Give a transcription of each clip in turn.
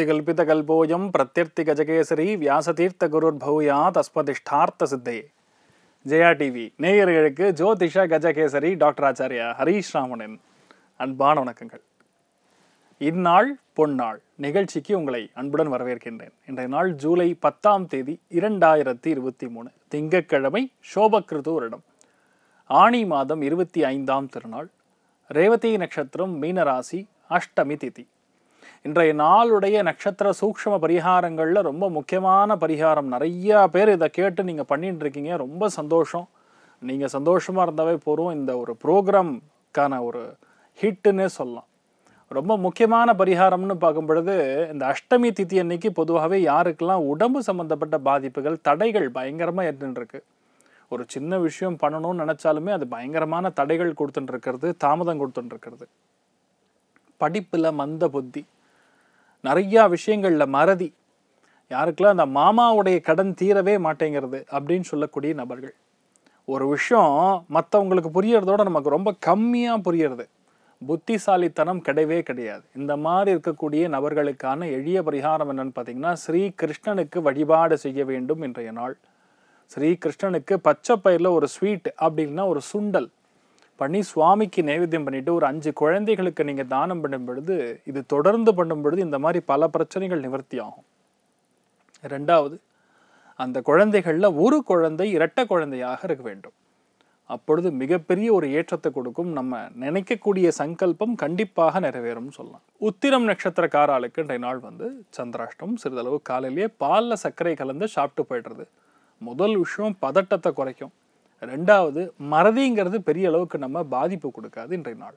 वागीशजुष्टमूर्तिकल्पितकल्पोऽयं प्रत्यर्तिगजकेसरी व्यासतीर्थகுருர்பூயா தஸ்மதிஷ்டார்த்த சித்தையே Jaya TV நேயர்களுக்கு ஜோதிஷ Gajakesari doctor Acharya Harish ராமனின் அன்பான வணக்கங்கள் இந்நாள் பொன்னாள் நிகழ்ச்சிக்கு உங்களை அன்புடன் வரவேற்கின்றேன் இன்றைய நாள் ஜூலை பத்தாம் தேதி இரண்டாயிரத்தி இருபத்தி மூணு திங்கட்கிழமை சோபக்கிருது வருடம் ஆணி மாதம் இருபத்தி ஐந்தாம் திருநாள் ரேவதி நட்சத்திரம் மீனராசி அஷ்டமி திதி இன்றைய நாளுடைய நட்சத்திர சூக்ஷ்ம பரிகாரங்களில் ரொம்ப முக்கியமான பரிகாரம் நிறைய பேர் இதை கேட்டு நீங்கள் பண்ணிட்டு இருக்கீங்க ரொம்ப சந்தோஷம் நீங்கள் சந்தோஷமாக இருந்தாவே போகிறோம் இந்த ஒரு ப்ரோக்ராம்க்கான ஒரு ஹிட்டுன்னே சொல்லலாம் ரொம்ப முக்கியமான பரிகாரம்னு பார்க்கும் பொழுது இந்த அஷ்டமி திதி அன்னைக்கு பொதுவாகவே யாருக்கெல்லாம் உடம்பு சம்பந்தப்பட்ட பாதிப்புகள் தடைகள் பயங்கரமாக ஏற்றுருக்கு ஒரு சின்ன விஷயம் பண்ணணும்னு நினச்சாலுமே அது பயங்கரமான தடைகள் கொடுத்துட்டு இருக்கிறது தாமதம் கொடுத்துட்டு இருக்கிறது படிப்பில் மந்த புத்தி நிறையா விஷயங்களில் மறதி யாருக்கெல்லாம் அந்த மாமாவுடைய கடன் தீரவே மாட்டேங்கிறது அப்படின்னு சொல்லக்கூடிய நபர்கள் ஒரு விஷயம் மற்றவங்களுக்கு புரியறதோட நமக்கு ரொம்ப கம்மியாக புரியறது புத்திசாலித்தனம் கிடையவே கிடையாது இந்த மாதிரி இருக்கக்கூடிய நபர்களுக்கான எளிய பரிகாரம் என்னன்னு பார்த்தீங்கன்னா ஸ்ரீ கிருஷ்ணனுக்கு வழிபாடு செய்ய வேண்டும் இன்றைய நாள் ஸ்ரீ கிருஷ்ணனுக்கு பச்சை பயிரில் ஒரு ஸ்வீட் அப்படின்னா ஒரு சுண்டல் பண்ணி சுவாமிக்கு நைவேத்தியம் பண்ணிட்டு ஒரு அஞ்சு குழந்தைகளுக்கு நீங்கள் தானம் பண்ணும் பொழுது இது தொடர்ந்து பண்ணும் பொழுது இந்த மாதிரி பல பிரச்சனைகள் நிவர்த்தி ஆகும் ரெண்டாவது அந்த குழந்தைகளில் ஒரு குழந்தை இரட்டை குழந்தையாக இருக்க வேண்டும் அப்பொழுது மிகப்பெரிய ஒரு ஏற்றத்தை கொடுக்கும் நம்ம நினைக்கக்கூடிய சங்கல்பம் கண்டிப்பாக நிறைவேறும் சொல்லலாம் உத்திரம் நட்சத்திரக்காராளுக்கு இன்றைய நாள் வந்து சந்திராஷ்டம் சிறிதளவு காலையிலேயே பாலில் சர்க்கரை கலந்து சாப்பிட்டு போயிடுறது முதல் விஷயம் பதட்டத்தை குறைக்கும் ரெண்டாவது மறதிங்கிறது பெரிய அளவுக்கு நம்ம பாதிப்பு கொடுக்காது இன்றைய நாள்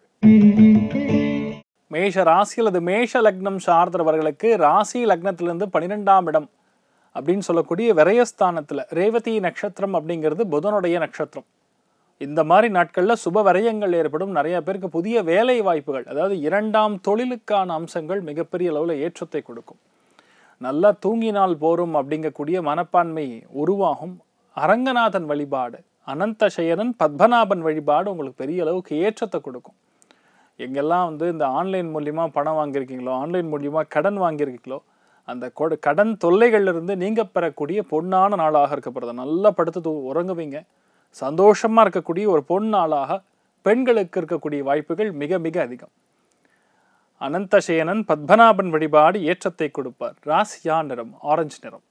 மேஷ ராசி அல்லது மேஷ லக்னம் சார்ந்தவர்களுக்கு ராசி லக்னத்திலிருந்து பன்னிரெண்டாம் இடம் அப்படின்னு சொல்லக்கூடிய விரயஸ்தானத்தில் ரேவதி நட்சத்திரம் அப்படிங்கிறது புதனுடைய நட்சத்திரம் இந்த மாதிரி நாட்களில் சுப விரயங்கள் ஏற்படும் நிறைய பேருக்கு புதிய வேலை வாய்ப்புகள் அதாவது இரண்டாம் தொழிலுக்கான அம்சங்கள் மிகப்பெரிய அளவில் ஏற்றத்தை கொடுக்கும் நல்லா தூங்கினால் போரும் அப்படிங்கக்கூடிய மனப்பான்மை உருவாகும் அரங்கநாதன் வழிபாடு அனந்த சயனன் பத்மநாபன் வழிபாடு உங்களுக்கு பெரிய அளவுக்கு ஏற்றத்தை கொடுக்கும் எங்கெல்லாம் வந்து இந்த ஆன்லைன் மூலியமா பணம் வாங்கியிருக்கீங்களோ ஆன்லைன் மூலியமா கடன் வாங்கியிருக்கீங்களோ அந்த கொடு கடன் தொல்லைகள்லேருந்து நீங்கள் பெறக்கூடிய பொன்னான நாளாக இருக்கப்படுறது நல்லா படுத்து தூ உறங்குவீங்க சந்தோஷமாக இருக்கக்கூடிய ஒரு பொன் நாளாக பெண்களுக்கு இருக்கக்கூடிய வாய்ப்புகள் மிக மிக அதிகம் அனந்தசேனன் பத்மநாபன் வழிபாடு ஏற்றத்தை கொடுப்பார் ராசியா நிறம் ஆரஞ்சு நிறம்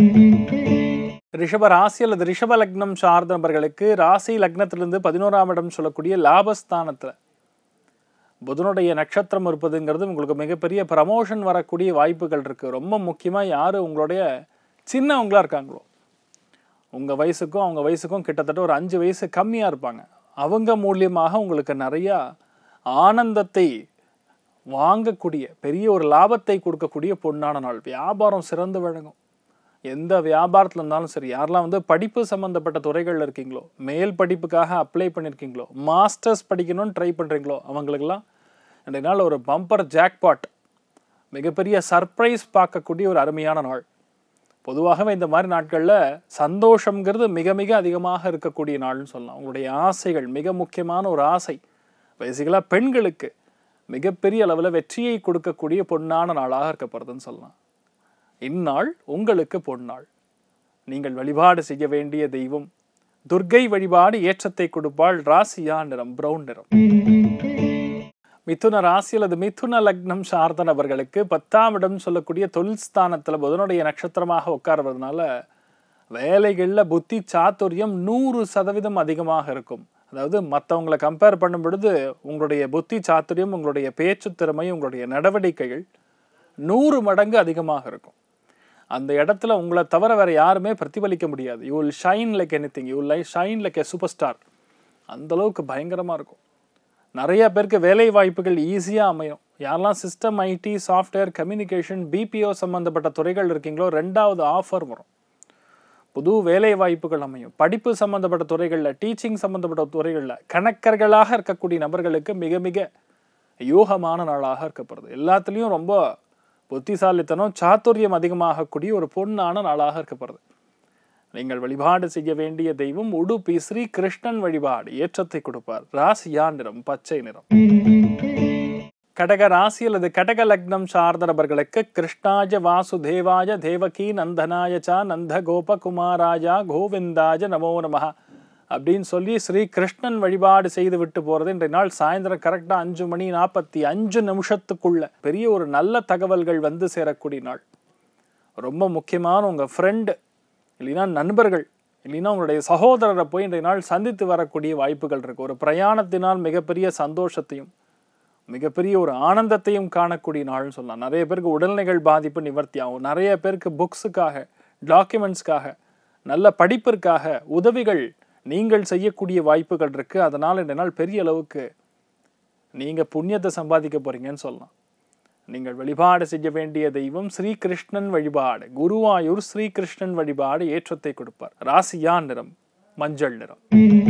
ரிஷப ராசி அல்லது ரிஷப லக்னம் சார்ந்த நபர்களுக்கு ராசி லக்னத்திலிருந்து பதினோராம் இடம் சொல்லக்கூடிய லாபஸ்தானத்தில் புதனுடைய நட்சத்திரம் இருப்பதுங்கிறது உங்களுக்கு மிகப்பெரிய ப்ரமோஷன் வரக்கூடிய வாய்ப்புகள் இருக்குது ரொம்ப முக்கியமாக யார் உங்களுடைய சின்னவங்களா இருக்காங்களோ உங்கள் வயசுக்கும் அவங்க வயசுக்கும் கிட்டத்தட்ட ஒரு அஞ்சு வயசு கம்மியாக இருப்பாங்க அவங்க மூலியமாக உங்களுக்கு நிறையா ஆனந்தத்தை வாங்கக்கூடிய பெரிய ஒரு லாபத்தை கொடுக்கக்கூடிய பொன்னான நாள் வியாபாரம் சிறந்து வழங்கும் எந்த வியாபாரத்தில் இருந்தாலும் சரி யாரெல்லாம் வந்து படிப்பு சம்மந்தப்பட்ட துறைகளில் இருக்கீங்களோ மேல் படிப்புக்காக அப்ளை பண்ணியிருக்கீங்களோ மாஸ்டர்ஸ் படிக்கணும்னு ட்ரை பண்ணுறீங்களோ அவங்களுக்கெல்லாம் இன்றைய நாள் ஒரு பம்பர் ஜாக்பாட் மிகப்பெரிய சர்ப்ரைஸ் பார்க்கக்கூடிய ஒரு அருமையான நாள் பொதுவாகவே இந்த மாதிரி நாட்களில் சந்தோஷங்கிறது மிக மிக அதிகமாக இருக்கக்கூடிய நாள்னு சொல்லலாம் உங்களுடைய ஆசைகள் மிக முக்கியமான ஒரு ஆசை பேசிக்கலாக பெண்களுக்கு மிகப்பெரிய அளவில் வெற்றியை கொடுக்கக்கூடிய பொன்னான நாளாக இருக்கப்படுறதுன்னு சொல்லலாம் இந்நாள் உங்களுக்கு பொன்னாள் நீங்கள் வழிபாடு செய்ய வேண்டிய தெய்வம் துர்க்கை வழிபாடு ஏற்றத்தை கொடுப்பாள் ராசியா நிறம் பிரவுன் நிறம் மிதுன ராசி அல்லது மிதுன லக்னம் சார்ந்த நபர்களுக்கு பத்தாம் இடம் சொல்லக்கூடிய தொழில் ஸ்தானத்தில் புதனுடைய நட்சத்திரமாக உட்காருவதனால வேலைகளில் புத்தி சாத்துரியம் நூறு சதவீதம் அதிகமாக இருக்கும் அதாவது மற்றவங்களை கம்பேர் பண்ணும் பொழுது உங்களுடைய புத்தி சாத்துரியம் உங்களுடைய பேச்சு திறமை உங்களுடைய நடவடிக்கைகள் நூறு மடங்கு அதிகமாக இருக்கும் அந்த இடத்துல உங்களை தவிர வேற யாருமே பிரதிபலிக்க முடியாது you will shine like anything you like shine like a super star அந்த அளவுக்கு பயங்கரமாக இருக்கும் நிறைய பேருக்கு வேலை வாய்ப்புகள் ஈஸியாக அமையும் யாரெல்லாம் system IT software communication BPO சம்மந்தப்பட்ட துறைகள் இருக்கீங்களோ ரெண்டாவது ஆஃபர் வரும் புது வேலை வாய்ப்புகள் அமையும் படிப்பு சம்மந்தப்பட்ட துறைகளில் டீச்சிங் சம்மந்தப்பட்ட துறைகளில் கணக்கர்களாக இருக்கக்கூடிய நபர்களுக்கு மிக மிக யோகமான நாளாக இருக்கப்படுது எல்லாத்துலேயும் ரொம்ப புத்திசாலித்தனம் சாத்துரியம் அதிகமாகக்கூடிய ஒரு பொன்னான நாளாக இருக்கப்படுது நீங்கள் வழிபாடு செய்ய வேண்டிய தெய்வம் உடுப்பி ஸ்ரீ கிருஷ்ணன் வழிபாடு ஏற்றத்தை கொடுப்பார் ராசியா நிறம் பச்சை நிறம் கடக ராசி அல்லது கடக லக்னம் சார்ந்த நபர்களுக்கு கிருஷ்ணாஜ வாசுதேவாய தேவகி நந்தனாய ச நந்த கோபகுமாராஜா கோவிந்தாஜ நமோ நமஹ அப்படின்னு சொல்லி ஸ்ரீ கிருஷ்ணன் வழிபாடு செய்து விட்டு போகிறது இன்றைய நாள் சாயந்தரம் கரெக்டாக அஞ்சு மணி நாற்பத்தி அஞ்சு நிமிஷத்துக்குள்ள பெரிய ஒரு நல்ல தகவல்கள் வந்து சேரக்கூடிய நாள் ரொம்ப முக்கியமான உங்கள் ஃப்ரெண்டு இல்லைன்னா நண்பர்கள் இல்லைன்னா உங்களுடைய சகோதரரை போய் இன்றைய நாள் சந்தித்து வரக்கூடிய வாய்ப்புகள் இருக்கு ஒரு பிரயாணத்தினால் மிகப்பெரிய சந்தோஷத்தையும் மிகப்பெரிய ஒரு ஆனந்தத்தையும் காணக்கூடிய நாள்னு சொல்லலாம் நிறைய பேருக்கு உடல்நிலைகள் பாதிப்பு நிவர்த்தி ஆகும் நிறைய பேருக்கு புக்ஸுக்காக டாக்குமெண்ட்ஸ்க்காக நல்ல படிப்பிற்காக உதவிகள் நீங்கள் செய்யக்கூடிய வாய்ப்புகள் இருக்கு அதனால் இந்த நாள் பெரிய அளவுக்கு நீங்கள் புண்ணியத்தை சம்பாதிக்க போறீங்கன்னு சொல்லலாம் நீங்கள் வழிபாடு செய்ய வேண்டிய தெய்வம் ஸ்ரீகிருஷ்ணன் வழிபாடு குருவாயூர் ஸ்ரீகிருஷ்ணன் வழிபாடு ஏற்றத்தை கொடுப்பார் ராசியா நிறம் மஞ்சள் நிறம்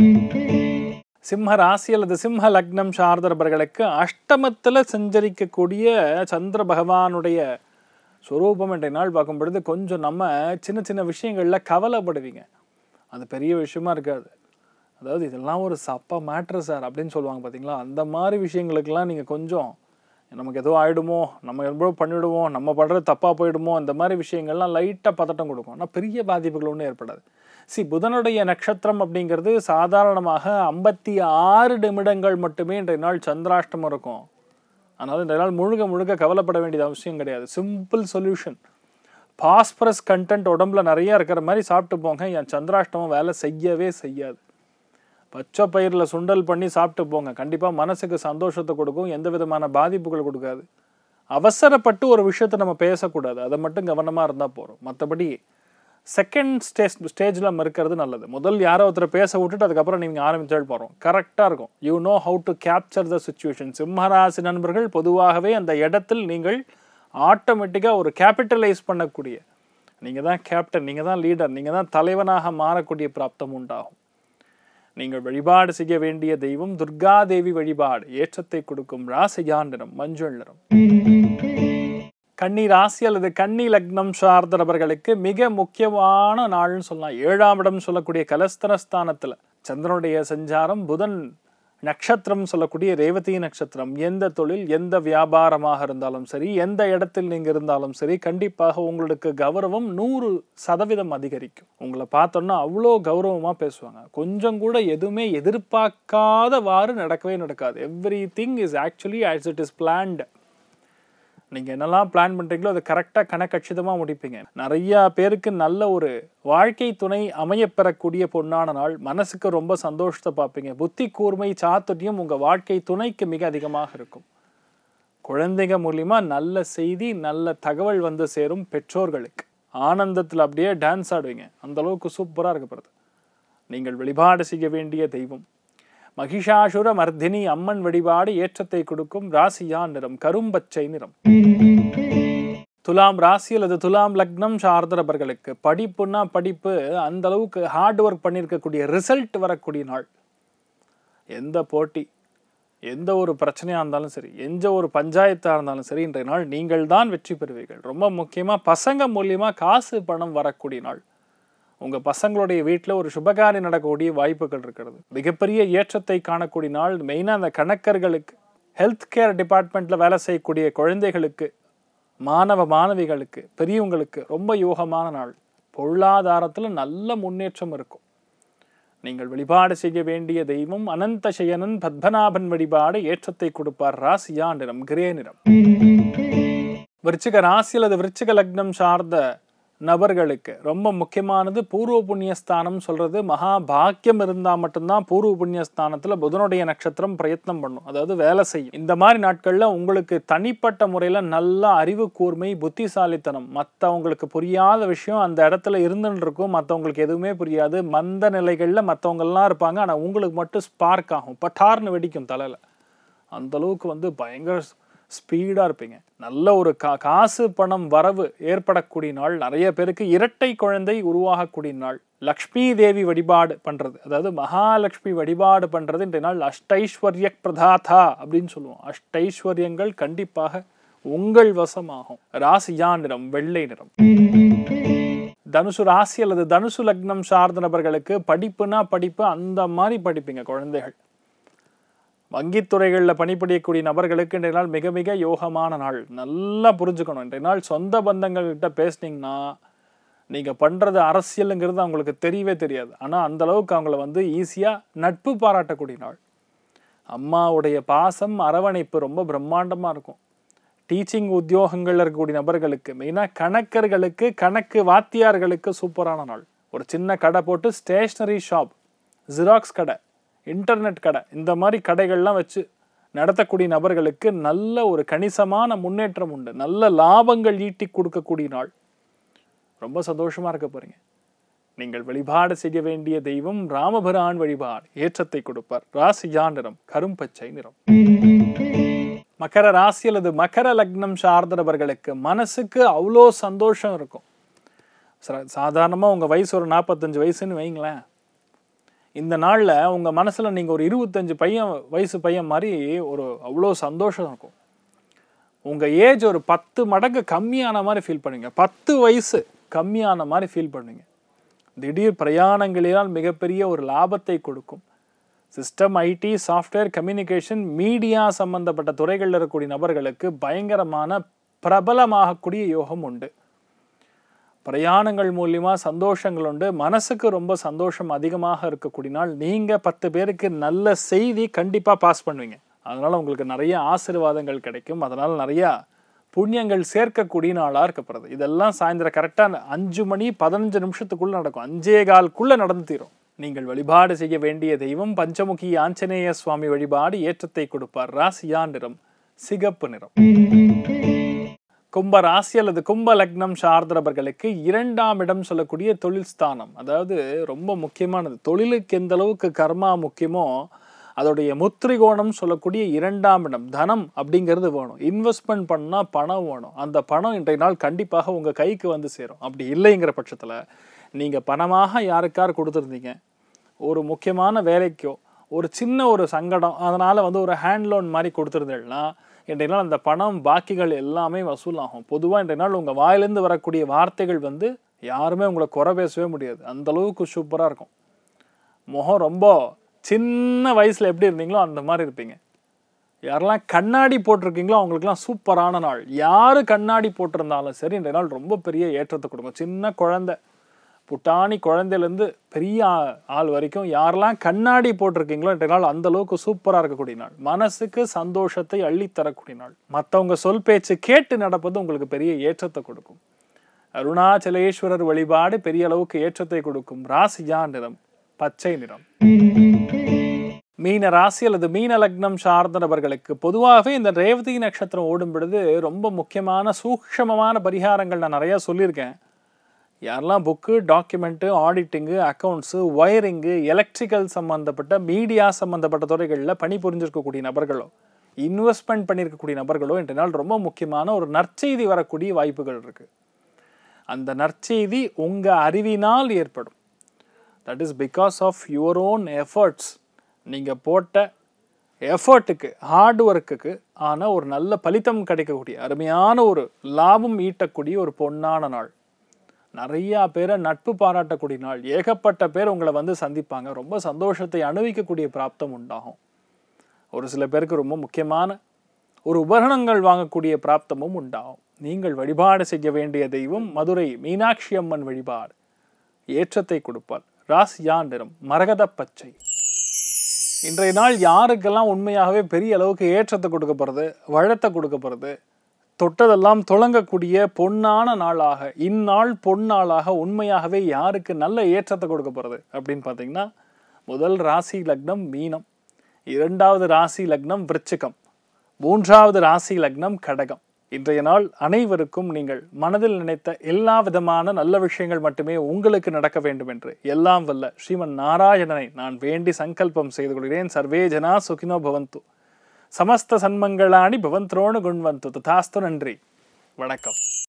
சிம்ம ராசி அல்லது சிம்ம லக்னம் சார்ந்தவர்களுக்கு அஷ்டமத்தில் சஞ்சரிக்கக்கூடிய சந்திர பகவானுடைய ஸ்வரூபம் என்ற நாள் பார்க்கும் பொழுது கொஞ்சம் நம்ம சின்ன சின்ன விஷயங்களில் கவலைப்படுவீங்க அது பெரிய விஷயமா இருக்காது அதாவது இதெல்லாம் ஒரு சப்ப மேட்ரு சார் அப்படின்னு சொல்லுவாங்க பார்த்தீங்களா அந்த மாதிரி விஷயங்களுக்கெல்லாம் நீங்கள் கொஞ்சம் நமக்கு ஏதோ ஆயிடுமோ நம்ம எவ்வளோ பண்ணிவிடுவோம் நம்ம பண்ணுறது தப்பாக போயிடுமோ இந்த மாதிரி விஷயங்கள்லாம் லைட்டாக பதட்டம் கொடுக்கும் ஆனால் பெரிய பாதிப்புகள் ஒன்றும் ஏற்படாது சி புதனுடைய நட்சத்திரம் அப்படிங்கிறது சாதாரணமாக ஐம்பத்தி ஆறு நிமிடங்கள் மட்டுமே இன்றைய நாள் சந்திராஷ்டமம் இருக்கும் அதனால் இந்த நாள் முழுக்க முழுக்க கவலைப்பட வேண்டியது அவசியம் கிடையாது சிம்பிள் சொல்யூஷன் பாஸ்பரஸ் கண்டென்ட் உடம்புல நிறைய இருக்கிற மாதிரி சாப்பிட்டு போங்க என் சந்திராஷ்டமம் வேலை செய்யவே செய்யாது பச்சை பயிரில் சுண்டல் பண்ணி சாப்பிட்டு போங்க கண்டிப்பாக மனசுக்கு சந்தோஷத்தை கொடுக்கும் எந்த விதமான பாதிப்புகள் கொடுக்காது அவசரப்பட்டு ஒரு விஷயத்தை நம்ம பேசக்கூடாது அதை மட்டும் கவனமாக இருந்தால் போகிறோம் மற்றபடி செகண்ட் ஸ்டேஜ் ஸ்டேஜில் நம்ம இருக்கிறது நல்லது முதல் யாரோ ஒருத்தர் பேச விட்டுட்டு அதுக்கப்புறம் நீங்கள் ஆரம்பிச்சால் போகிறோம் கரெக்டாக இருக்கும் you know how to capture the situation சிம்மராசி நண்பர்கள் பொதுவாகவே அந்த இடத்தில் நீங்கள் ஆட்டோமேட்டிக்காக ஒரு கேபிட்டலைஸ் பண்ணக்கூடிய நீங்கள் தான் கேப்டன் நீங்கள் தான் லீடர் நீங்கள் தான் தலைவனாக மாறக்கூடிய பிராப்தம் உண்டாகும் நீங்கள் வழிபாடு செய்ய வேண்டிய தெய்வம் துர்காதேவி வழிபாடு ஏற்றத்தை கொடுக்கும் ராசியா நிறம் மஞ்சள் நிறம் கன்னி ராசி அல்லது கன்னி லக்னம் சார்ந்த நபர்களுக்கு மிக முக்கியமான நாள்னு சொல்லலாம் ஏழாம் இடம் சொல்லக்கூடிய கலஸ்தரஸ்தானத்துல சந்திரனுடைய சஞ்சாரம் புதன் நட்சத்திரம் சொல்லக்கூடிய ரேவதி நட்சத்திரம் எந்த தொழில் எந்த வியாபாரமாக இருந்தாலும் சரி எந்த இடத்தில் நீங்க இருந்தாலும் சரி கண்டிப்பாக உங்களுக்கு கௌரவம் நூறு சதவீதம் அதிகரிக்கும் உங்களை பார்த்தோன்னா அவ்வளோ கௌரவமா பேசுவாங்க கொஞ்சம் கூட எதுவுமே எதிர்பார்க்காதவாறு நடக்கவே நடக்காது everything is actually as it is planned நீங்கள் என்னெல்லாம் பிளான் பண்ணுறீங்களோ அதை கரெக்டாக கணக்கச்சிதமாக முடிப்பீங்க நிறையா பேருக்கு நல்ல ஒரு வாழ்க்கை துணை அமையப்பெறக்கூடிய பொன்னான நாள் மனசுக்கு ரொம்ப சந்தோஷத்தை பார்ப்பீங்க புத்தி கூர்மை சாத்துரியம் உங்கள் வாழ்க்கை துணைக்கு மிக அதிகமாக இருக்கும் குழந்தைங்க மூலியமா நல்ல செய்தி நல்ல தகவல் வந்து சேரும் பெற்றோர்களுக்கு ஆனந்தத்தில் அப்படியே டான்ஸ் ஆடுவீங்க அந்த அளவுக்கு சூப்பராக இருக்கப்படுது நீங்கள் வழிபாடு செய்ய வேண்டிய தெய்வம் மகிஷாசுர மர்தினி அம்மன் வழிபாடு ஏற்றத்தை கொடுக்கும் ராசியா நிறம் கரும்பச்சை நிறம் துலாம் ராசி அல்லது துலாம் லக்னம் சார்ந்தவர்களுக்கு படிப்புன்னா படிப்பு அந்த அளவுக்கு ஹார்ட் ஒர்க் பண்ணியிருக்கக்கூடிய ரிசல்ட் வரக்கூடிய நாள் எந்த போட்டி எந்த ஒரு பிரச்சனையாக இருந்தாலும் சரி எந்த ஒரு பஞ்சாயத்தாக இருந்தாலும் சரி இன்றைய நாள் நீங்கள் தான் வெற்றி பெறுவீர்கள் ரொம்ப முக்கியமாக பசங்க மூலியமாக காசு பணம் வரக்கூடிய நாள் உங்கள் பசங்களுடைய வீட்டில் ஒரு சுபகாரி நடக்கக்கூடிய வாய்ப்புகள் இருக்கிறது மிகப்பெரிய ஏற்றத்தை காணக்கூடிய நாள் மெயினாக அந்த கணக்கர்களுக்கு ஹெல்த் கேர் டிபார்ட்மெண்ட்டில் வேலை செய்யக்கூடிய குழந்தைகளுக்கு மாணவ மாணவிகளுக்கு பெரியவங்களுக்கு ரொம்ப யோகமான நாள் பொருளாதாரத்தில் நல்ல முன்னேற்றம் இருக்கும் நீங்கள் வழிபாடு செய்ய வேண்டிய தெய்வம் அனந்த சயனன் பத்மநாபன் வழிபாடு ஏற்றத்தை கொடுப்பார் ராசியா நிறம் கிரே நிறம் விருச்சிக ராசி அல்லது விருச்சிக லக்னம் சார்ந்த நபர்களுக்கு ரொம்ப முக்கியமானது பூர்வ புண்ணியஸ்தானம் சொல்றது மகா பாக்கியம் இருந்தால் மட்டும்தான் பூர்வ புண்ணியஸ்தானத்துல புதனுடைய நட்சத்திரம் பிரயத்னம் பண்ணும் அதாவது வேலை செய்யும் இந்த மாதிரி நாட்கள்ல உங்களுக்கு தனிப்பட்ட முறையில நல்ல அறிவு கூர்மை புத்திசாலித்தனம் மற்றவங்களுக்கு புரியாத விஷயம் அந்த இடத்துல இருந்துன்னு இருக்கும் மற்றவங்களுக்கு எதுவுமே புரியாது மந்த நிலைகள்ல மற்றவங்கெல்லாம் இருப்பாங்க ஆனா உங்களுக்கு மட்டும் ஸ்பார்க் ஆகும் பட்டார்னு வெடிக்கும் தலையில அந்த அளவுக்கு வந்து பயங்கர ஸ்பீடாக இருப்பீங்க நல்ல ஒரு கா காசு பணம் வரவு ஏற்படக்கூடிய நாள் நிறைய பேருக்கு இரட்டை குழந்தை உருவாகக்கூடிய நாள் லக்ஷ்மி தேவி வழிபாடு பண்ணுறது அதாவது மகாலட்சுமி வழிபாடு பண்ணுறது இன்றைய நாள் அஷ்டைஸ்வர்ய பிரதாதா அப்படின்னு சொல்லுவோம் அஷ்டைஸ்வர்யங்கள் கண்டிப்பாக உங்கள் வசமாகும் ராசியா நிறம் வெள்ளை நிறம் தனுசு ராசி அல்லது தனுசு லக்னம் சார்ந்த நபர்களுக்கு படிப்புனா படிப்பு அந்த மாதிரி படிப்பீங்க குழந்தைகள் வங்கித்துறைகளில் பணிபுரியக்கூடிய நபர்களுக்கு இன்றைய நாள் மிக மிக யோகமான நாள் நல்லா புரிஞ்சுக்கணும் இன்றைய நாள் சொந்த பந்தங்கள்கிட்ட பேசுனீங்கன்னா நீங்கள் பண்ணுறது அரசியலுங்கிறது அவங்களுக்கு தெரியவே தெரியாது ஆனால் அந்த அளவுக்கு அவங்கள வந்து ஈஸியாக நட்பு பாராட்டக்கூடிய நாள் அம்மாவுடைய பாசம் அரவணைப்பு ரொம்ப பிரம்மாண்டமாக இருக்கும் டீச்சிங் உத்தியோகங்கள்ல இருக்கக்கூடிய நபர்களுக்கு மெயினாக கணக்கர்களுக்கு கணக்கு வாத்தியார்களுக்கு சூப்பரான நாள் ஒரு சின்ன கடை போட்டு ஸ்டேஷ்னரி ஷாப் ஜெராக்ஸ் கடை இன்டர்நெட் கடை இந்த மாதிரி கடைகள்லாம் வச்சு நடத்தக்கூடிய நபர்களுக்கு நல்ல ஒரு கணிசமான முன்னேற்றம் உண்டு நல்ல லாபங்கள் ஈட்டி கொடுக்கக்கூடிய நாள் ரொம்ப சந்தோஷமா இருக்க போறீங்க நீங்கள் வழிபாடு செய்ய வேண்டிய தெய்வம் ராமபிரான் வழிபாடு ஏற்றத்தை கொடுப்பார் ராசியா நிறம் கரும்பச்சை நிறம் மகர ராசி அல்லது மகர லக்னம் சார்ந்தவர்களுக்கு மனசுக்கு அவ்வளோ சந்தோஷம் இருக்கும் சா- சாதாரணமா உங்க வயசு ஒரு நாற்பத்தஞ்சு வயசுன்னு வைங்களேன் இந்த நாள்ல உங்க மனசுல நீங்க ஒரு இருபத்தஞ்சு பையன் வயசு பையன் மாதிரி ஒரு அவ்வளோ சந்தோஷம் இருக்கும் உங்க ஏஜ் ஒரு பத்து மடங்கு கம்மியான மாதிரி ஃபீல் பண்ணுவீங்க பத்து வயசு கம்மியான மாதிரி ஃபீல் பண்ணுவீங்க திடீர் பிரயாணங்களினால் மிகப்பெரிய ஒரு லாபத்தை கொடுக்கும் system IT software communication media சம்பந்தப்பட்ட துறைகளில் இருக்கக்கூடிய நபர்களுக்கு பயங்கரமான பிரபலமாகக்கூடிய யோகம் உண்டு பிரயாணங்கள் மூலியமா சந்தோஷங்கள் உண்டு மனசுக்கு ரொம்ப சந்தோஷம் அதிகமாக இருக்கக்கூடிய நாள் நீங்க பத்து பேருக்கு நல்ல செய்தி கண்டிப்பா பாஸ் பண்ணுவீங்க அதனால உங்களுக்கு நிறைய ஆசீர்வாதங்கள் கிடைக்கும் அதனால நிறைய புண்ணியங்கள் சேர்க்கக்கூடிய நாளா இருக்கப்படுறது இதெல்லாம் சாயந்தரம் கரெக்டா அஞ்சு மணி பதினஞ்சு நிமிஷத்துக்குள்ள நடக்கும் அஞ்சே கால்குள்ள நடந்து தீரும் நீங்கள் வழிபாடு செய்ய வேண்டிய தெய்வம் பஞ்சமுகி ஆஞ்சநேய சுவாமி வழிபாடு ஏற்றத்தை கொடுப்பார் ராசியா நிறம் சிகப்பு நிறம் கும்ப ராசி அல்லது கும்ப லக்னம் சார்ந்தவர்களுக்கு இரண்டாம் இடம் சொல்லக்கூடிய தொழில் ஸ்தானம் அதாவது ரொம்ப முக்கியமானது தொழிலுக்கு எந்த அளவுக்கு கர்மா முக்கியமோ அதோடைய முத்திரிகோணம் சொல்லக்கூடிய இரண்டாம் இடம் தனம் அப்படிங்கிறது வேணும் இன்வெஸ்ட்மெண்ட் பண்ணா பணம் வேணும் அந்த பணம் இன்றைய நாள் கண்டிப்பாக உங்க கைக்கு வந்து சேரும் அப்படி இல்லைங்கிற பட்சத்துல நீங்க பணமாக யாருக்கார் கொடுத்துருந்தீங்க ஒரு முக்கியமான வேலைக்கோ ஒரு சின்ன ஒரு சங்கடம் அதனால வந்து ஒரு ஹேண்ட் லோன் மாதிரி கொடுத்துருந்தேன்னா இன்றைய நாள் அந்த பணம் பாக்கிகள் எல்லாமே வசூலாகும் பொதுவாக இன்றைய நாள் உங்கள் வாயிலேருந்து வரக்கூடிய வார்த்தைகள் வந்து யாருமே உங்களை குறை பேசவே முடியாது அந்த அளவுக்கு சூப்பராக இருக்கும் முகம் ரொம்ப சின்ன வயசில் எப்படி இருந்தீங்களோ அந்த மாதிரி இருப்பீங்க யாரெல்லாம் கண்ணாடி போட்டிருக்கீங்களோ அவங்களுக்குலாம் சூப்பரான நாள் யார் கண்ணாடி போட்டிருந்தாலும் சரி இன்றைய நாள் ரொம்ப பெரிய ஏற்றத்தை கொடுக்கும் சின்ன குழந்தை புட்டாணி குழந்தையிலேருந்து பெரிய ஆ- ஆள் வரைக்கும் யாரெல்லாம் கண்ணாடி போட்டிருக்கீங்களோ இன்றைய நாள் அந்த அளவுக்கு சூப்பராக இருக்கக்கூடிய நாள் மனசுக்கு சந்தோஷத்தை அள்ளித் தரக்கூடிய நாள் மற்றவங்க சொல் பேச்சு கேட்டு நடப்பது உங்களுக்கு பெரிய ஏற்றத்தை கொடுக்கும் அருணாச்சலேஸ்வரர் வழிபாடு பெரிய அளவுக்கு ஏற்றத்தை கொடுக்கும் ராசியா நிறம் பச்சை நிறம் மீன ராசி அல்லது மீன லக்னம் சார்ந்த நபர்களுக்கு பொதுவாகவே இந்த ரேவதி நட்சத்திரம் ஓடும் பொழுது ரொம்ப முக்கியமான சூக்ஷமமான பரிகாரங்கள் நான் நிறைய சொல்லியிருக்கேன் யாரெல்லாம் book document auditing accounts wiring electrical சம்மந்தப்பட்ட மீடியா சம்மந்தப்பட்ட துறைகளில் பணிபுரிஞ்சிருக்கக்கூடிய நபர்களோ இன்வெஸ்ட்மெண்ட் பண்ணியிருக்கக்கூடிய நபர்களோ இன்றைய நாள் ரொம்ப முக்கியமான ஒரு நற்செய்தி வரக்கூடிய வாய்ப்புகள் இருக்குது அந்த நற்செய்தி உங்கள் அறிவினால் ஏற்படும் that is because of your own efforts நீங்கள் போட்ட எஃபர்ட்டுக்கு ஹார்ட் ஒர்க்குக்கு ஆன ஒரு நல்ல பலித்தம் கிடைக்கக்கூடிய அருமையான ஒரு லாபம் ஈட்டக்கூடிய ஒரு பொன்னான நாள் நிறையா பேரை நட்பு பாராட்டக்கூடிய நாள் ஏகப்பட்ட பேர் உங்களை வந்து சந்திப்பாங்க ரொம்ப சந்தோஷத்தை அனுபவிக்கக்கூடிய பிராப்தம் உண்டாகும் ஒரு சில பேருக்கு ரொம்ப முக்கியமான ஒரு உபகரணங்கள் வாங்கக்கூடிய பிராப்தமும் உண்டாகும் நீங்கள் வழிபாடு செய்ய வேண்டிய தெய்வம் மதுரை மீனாட்சி அம்மன் வழிபாடு ஏற்றத்தை கொடுப்பார் ராசியா நிறம் மரகத பச்சை இன்றைய நாள் யாருக்கெல்லாம் உண்மையாகவே பெரிய அளவுக்கு ஏற்றத்தை கொடுக்க போகிறது வழத்தை கொடுக்க போகிறது தொட்டதெல்லாம் துளங்கக்கூடிய பொன்னான நாளாக இந்நாள் பொன்னாளாக உண்மையாகவே யாருக்கு நல்ல ஏற்றத்தை கொடுக்க போகிறது அப்படின்னு பார்த்தீங்கன்னா முதல் ராசி லக்னம் மீனம் இரண்டாவது ராசி லக்னம் விருச்சிகம் மூன்றாவது ராசி லக்னம் கடகம் இன்றைய நாள் அனைவருக்கும் நீங்கள் மனதில் நினைத்த எல்லா விதமான நல்ல விஷயங்கள் மட்டுமே உங்களுக்கு நடக்க வேண்டும் என்று எல்லாம் வல்ல ஸ்ரீமன் நாராயணனை நான் வேண்டி சங்கல்பம் செய்து கொள்கிறேன் சர்வே ஜனா சுகினோ பவந்து சமஸ்த சன்மங்களாணி பவந்த்ரோணு குண்வந்து ததாஸ்து நன்றி வணக்கம்